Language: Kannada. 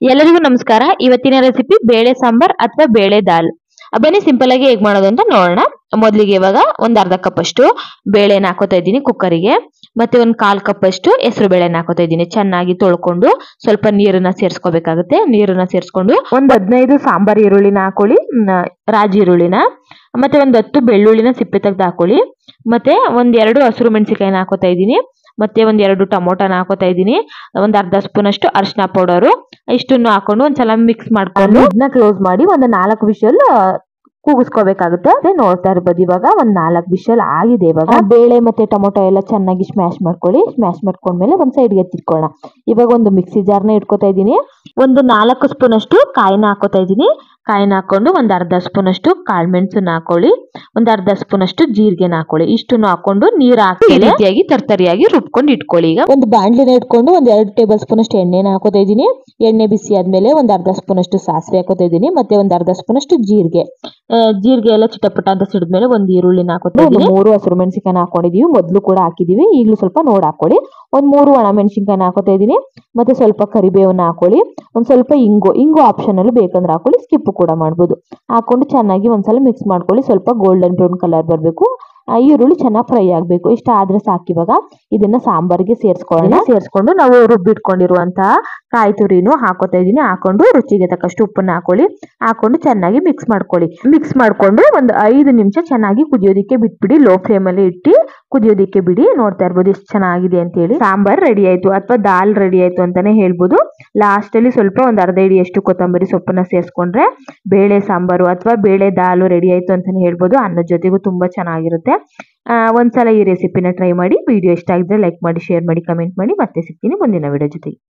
ಎಲ್ಲರಿಗೂ ನಮಸ್ಕಾರ ಇವತ್ತಿನ ರೆಸಿಪಿ ಬೇಳೆ ಸಾಂಬಾರ್ ಅಥವಾ ಬೇಳೆ ದಾಲ್ ಆ, ಬನ್ನಿ ಸಿಂಪಲ್ ಆಗಿ ಹೇಗ್ ಮಾಡೋದು ಅಂತ ನೋಡೋಣ ಮೊದಲಿಗೆ ಇವಾಗ ಒಂದ್ ಅರ್ಧ ಕಪ್ ಅಷ್ಟು ಬೇಳೆನ ಹಾಕೋತಾ ಇದ್ದೀನಿ ಕುಕ್ಕರಿಗೆ ಮತ್ತೆ ಒಂದ್ ಕಾಲ್ ಕಪ್ ಅಷ್ಟು ಹೆಸರು ಬೇಳೆನ ಹಾಕೋತಾ ಇದ್ದೀನಿ ಚೆನ್ನಾಗಿ ತೊಳ್ಕೊಂಡು ಸ್ವಲ್ಪ ನೀರನ್ನ ಸೇರ್ಸ್ಕೋಬೇಕಾಗುತ್ತೆ ನೀರನ್ನ ಸೇರ್ಸ್ಕೊಂಡು ಒಂದ್ ಹದಿನೈದು ಸಾಂಬಾರ್ ಈರುಳ್ಳಿನ ಹಾಕೊಳ್ಳಿ ಮ್, ರಾಜಿ ಈರುಳ್ಳಿನ ಮತ್ತೆ ಒಂದ್ ಹತ್ತು ಬೆಳ್ಳುಳ್ಳಿನ ಸಿಪ್ಪೆ ತೆಗ್ದು ಹಾಕೊಳ್ಳಿ ಮತ್ತೆ ಒಂದ್ ಎರಡು ಹಸಿರು ಮೆಣಸಿಕಾಯಿನ ಹಾಕೋತಾ ಇದ್ದೀನಿ ಮತ್ತೆ ಒಂದ್ ಎರಡು ಟೊಮೊಟೊನ ಹಾಕೋತಾ ಇದ್ದೀನಿ ಒಂದ್ ಅರ್ಧ ಸ್ಪೂನ್ ಅಷ್ಟು ಅರಿಶಿನ ಪೌಡರು ಇಷ್ಟನ್ನು ಹಾಕೊಂಡು ಒಂದ್ಸಲ ಮಿಕ್ಸ್ ಮಾಡ್ಕೊಂಡು ಇದನ್ನ ಕ್ಲೋಸ್ ಮಾಡಿ ಒಂದು ನಾಲ್ಕು ವಿಷಲ್ ಕೂಗಿಸ್ಕೋಬೇಕಾಗುತ್ತೆ ಅದೇ ನೋಡ್ತಾ ಇರ್ಬೋದು ಇವಾಗ ಒಂದ್ ನಾಲ್ಕು ವಿಷಲ್ ಆಗಿದೆ ಇವಾಗ ಬೇಳೆ ಮತ್ತೆ ಟೊಮೊಟೊ ಎಲ್ಲ ಚೆನ್ನಾಗಿ ಸ್ಮ್ಯಾಶ್ ಮಾಡ್ಕೊಳ್ಳಿ ಸ್ಮ್ಯಾಶ್ ಮಾಡ್ಕೊಂಡ್ಮೇಲೆ ಒಂದ್ ಸೈಡ್ಗೆ ಎತ್ತಿಟ್ಕೊಳ್ಳೋಣ ಇವಾಗ ಒಂದು ಮಿಕ್ಸಿ ಜಾರ್ನ ಇಟ್ಕೋತಾ ಇದ್ದೀನಿ ಒಂದು ನಾಲ್ಕು ಸ್ಪೂನ್ ಅಷ್ಟು ಕಾಯಿನ ಹಾಕೋತಾ ಇದ್ದೀನಿ ಕಾಯಿನ ಹಾಕೊಂಡು ಒಂದ್ ಅರ್ಧ ಸ್ಪೂನ್ ಅಷ್ಟು ಕಾಳ್ಮೆಣಸನ್ನ ಹಾಕೊಳ್ಳಿ ಒಂದ್ ಅರ್ಧ ಸ್ಪೂನ್ ಅಷ್ಟು ಜೀರಿಗೆನ ಹಾಕೊಳ್ಳಿ ಇಷ್ಟನ್ನು ಹಾಕೊಂಡು ನೀರ್ ಹಾಕಿ ಈ ರೀತಿಯಾಗಿ ತರ್ತರಿಯಾಗಿ ರುಬ್ಕೊಂಡು ಇಟ್ಕೊಳ್ಳಿ ಈಗ ಒಂದು ಬಾಂಡ್ಲಿನ ಇಟ್ಕೊಂಡು ಒಂದ್ ಎರಡು ಟೇಬಲ್ ಸ್ಪೂನ್ ಅಷ್ಟು ಎಣ್ಣೆನ ಹಾಕೋತಾ ಇದ್ದೀನಿ ಎಣ್ಣೆ ಬಿಸಿ ಆದ್ಮೇಲೆ ಒಂದ್ ಅರ್ಧ ಸ್ಪೂನ್ ಅಷ್ಟು ಸಾಸಿವೆ ಹಾಕೋತಾ ಇದ್ದೀನಿ ಮತ್ತೆ ಒಂದ್ ಅರ್ಧ ಸ್ಪೂನ್ ಅಷ್ಟು ಜೀರಿಗೆ ಆ, ಜೀರಿಗೆ ಎಲ್ಲ ಚಿಟಪಟ ಅಂತ ಸಿಡಿದ್ಮೇಲೆ ಒಂದ್ ಈರುಳ್ಳಿನ ಹಾಕೋತಾ ಇದ್ದೀನಿ ಮೂರು ಹಸಿರು ಮೆಣಸಿನ್ಕಾಯಿನ ಹಾಕೊಂಡಿದೀವಿ ಮೊದ್ಲು ಕೂಡ ಹಾಕಿದೀವಿ ಈಗಲೂ ಸ್ವಲ್ಪ ನೋಡ್ ಹಾಕೊಳ್ಳಿ ಒಂದ್ ಮೂರು ಒಣ ಮೆಣಸಿನ್ಕಾಯಿನ ಹಾಕೋತಾ ಇದ್ದೀನಿ ಮತ್ತೆ ಸ್ವಲ್ಪ ಕರಿಬೇವನ್ನ ಹಾಕೊಳ್ಳಿ ಒಂದ್ ಸ್ವಲ್ಪ ಇಂಗು ಇಂಗು ಆಪ್ಷನ್ ಅಲ್ಲಿ ಬೇಕಂದ್ರೆ ಹಾಕೊಳ್ಳಿ ಸ್ಕಿಪ್ ಕೂಡ ಮಾಡ್ಬೋದು ಹಾಕೊಂಡು ಚೆನ್ನಾಗಿ ಒಂದ್ಸಲ ಮಿಕ್ಸ್ ಮಾಡ್ಕೊಳ್ಳಿ ಸ್ವಲ್ಪ ಗೋಲ್ಡನ್ ಬ್ರೌನ್ ಕಲರ್ ಬರಬೇಕು ಈರುಳ್ಳಿ ಚೆನ್ನಾಗಿ ಫ್ರೈ ಆಗಬೇಕು ಇಷ್ಟ ಆದ್ರೆ ಸಾಕು ಇವಾಗ ಇದನ್ನ ಸಾಂಬಾರಿಗೆ ಸೇರಿಸ್ಕೊಳ್ಳೋಣ ಸೇರಿಸ್ಕೊಂಡು ನಾವು ರುಬ್ಬಿಟ್ಕೊಂಡಿರುವಂತಹ ಕಾಯಿ ತುರಿನು ಹಾಕೋತಾ ಇದೀನಿ ಹಾಕೊಂಡು ರುಚಿಗೆ ತಕ್ಕಷ್ಟು ಉಪ್ಪನ್ನ ಹಾಕೊಳ್ಳಿ ಹಾಕೊಂಡು ಚೆನ್ನಾಗಿ ಮಿಕ್ಸ್ ಮಾಡ್ಕೊಳ್ಳಿ ಮಿಕ್ಸ್ ಮಾಡ್ಕೊಂಡು ಒಂದು ಐದು ನಿಮಿಷ ಚೆನ್ನಾಗಿ ಕುದಿಯೋದಿಕ್ಕೆ ಬಿಟ್ಬಿಡಿ ಲೋ ಫ್ಲೇಮ್ ಅಲ್ಲಿ ಇಟ್ಟು ಕುದಿಯೋದಿಕ್ಕೆ ಬಿಡಿ ನೋಡ್ತಾ ಇರ್ಬೋದು ಎಷ್ಟು ಚೆನ್ನಾಗಿದೆ ಅಂತ ಹೇಳಿ ಸಾಂಬಾರ್ ರೆಡಿ ಆಯ್ತು ಅಥವಾ ದಾಲ್ ರೆಡಿ ಆಯ್ತು ಅಂತಾನೆ ಹೇಳ್ಬೋದು ಲಾಸ್ಟ್ ಅಲ್ಲಿ ಸ್ವಲ್ಪ ಒಂದ್ ಅರ್ಧ ಇಡಿಯಷ್ಟು ಕೊತ್ತಂಬರಿ ಸೊಪ್ಪನ್ನ ಸೇರಿಸ್ಕೊಂಡ್ರೆ ಬೇಳೆ ಸಾಂಬಾರು ಅಥವಾ ಬೇಳೆ ದಾಲು ರೆಡಿ ಆಯ್ತು ಅಂತಾನೆ ಹೇಳ್ಬೋದು ಅನ್ನದ ಜೊತೆಗೂ ತುಂಬಾ ಚೆನ್ನಾಗಿರುತ್ತೆ ಆ, ಒಂದ್ಸಲ ಈ ರೆಸಿಪಿನ ಟ್ರೈ ಮಾಡಿ ವಿಡಿಯೋ ಇಷ್ಟ ಆಗಿದ್ರೆ ಲೈಕ್ ಮಾಡಿ ಶೇರ್ ಮಾಡಿ ಕಮೆಂಟ್ ಮಾಡಿ ಮತ್ತೆ ಸಿಗ್ತೀನಿ ಮುಂದಿನ ವಿಡಿಯೋ ಜೊತೆಗೆ